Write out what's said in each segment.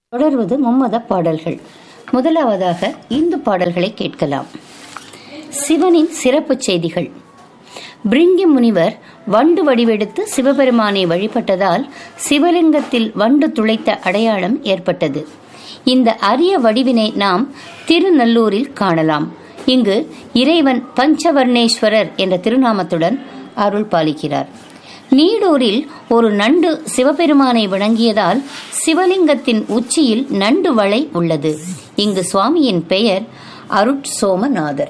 தொடர்வது மும்மத பாடல்கள் முதலாவதாக இந்து பாடல்களை கேட்கலாம் சிவனின் சிறப்பு செய்திகள் பிரிங்கி முனிவர் வண்டு வடிவெடுத்து சிவபெருமானை வழிபட்டதால் சிவலிங்கத்தில் வண்டு துளைத்த அடையாளம் ஏற்பட்டது இந்த அரிய வடிவினை நாம் திருநல்லூரில் காணலாம் இங்கு இறைவன் பஞ்சவர்ணேஸ்வரர் என்ற திருநாமத்துடன் அருள் பாலிக்கிறார் நீடூரில் ஒரு நண்டு சிவபெருமானை வணங்கியதால் சிவலிங்கத்தின் உச்சியில் நண்டு வளை உள்ளது இங்கு சுவாமியின் பெயர் அருட்சோமநாதர்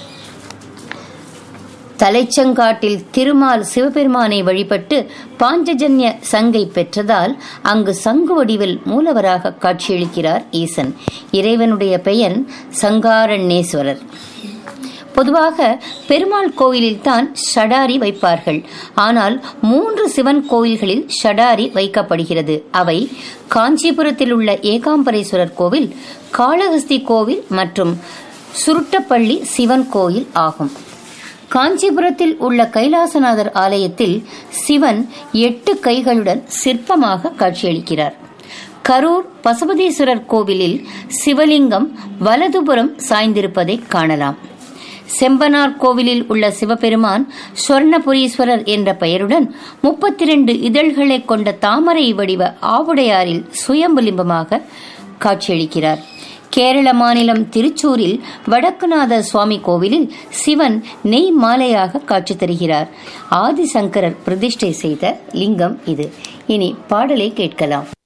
தலைச்சங்காட்டில் திருமால் சிவபெருமானை வழிபட்டு பாஞ்சஜன்ய சங்கை பெற்றதால் அங்கு சங்கு வடிவில் மூலவராக காட்சியளிக்கிறார் ஈசன் இறைவனுடைய பெயர் சங்காரண்யேஸ்வரர் பொதுவாக பெருமாள் கோயிலில் தான் ஷடாரி வைப்பார்கள் ஆனால் மூன்று சிவன் கோயில்களில் ஷடாரி வைக்கப்படுகிறது அவை காஞ்சிபுரத்தில் உள்ள ஏகாம்பரேஸ்வரர் கோவில் காளஹஸ்தி கோவில் மற்றும் சுருட்டப்பள்ளி சிவன் கோயில் ஆகும் காஞ்சிபுரத்தில் உள்ள கைலாசநாதர் ஆலயத்தில் சிவன் எட்டு கைகளுடன் சிற்பமாக காட்சியளிக்கிறார் கரூர் பசுபதீஸ்வரர் கோவிலில் சிவலிங்கம் வலதுபுறம் சாய்ந்திருப்பதை காணலாம் செம்பனார் கோவிலில் உள்ள சிவபெருமான் சொர்ணபுரீஸ்வரர் என்ற பெயருடன் முப்பத்தி இரண்டு இதழ்களை கொண்ட தாமரை வடிவ ஆவுடையாரில் சுயம்புலிம்பமாக காட்சியளிக்கிறார் கேரள மாநிலம் திருச்சூரில் வடக்குநாத சுவாமி கோவிலில் சிவன் நெய் மாலையாக காட்சி தருகிறார் ஆதிசங்கரர் பிரதிஷ்டை செய்த லிங்கம் இது இனி பாடலை கேட்கலாம்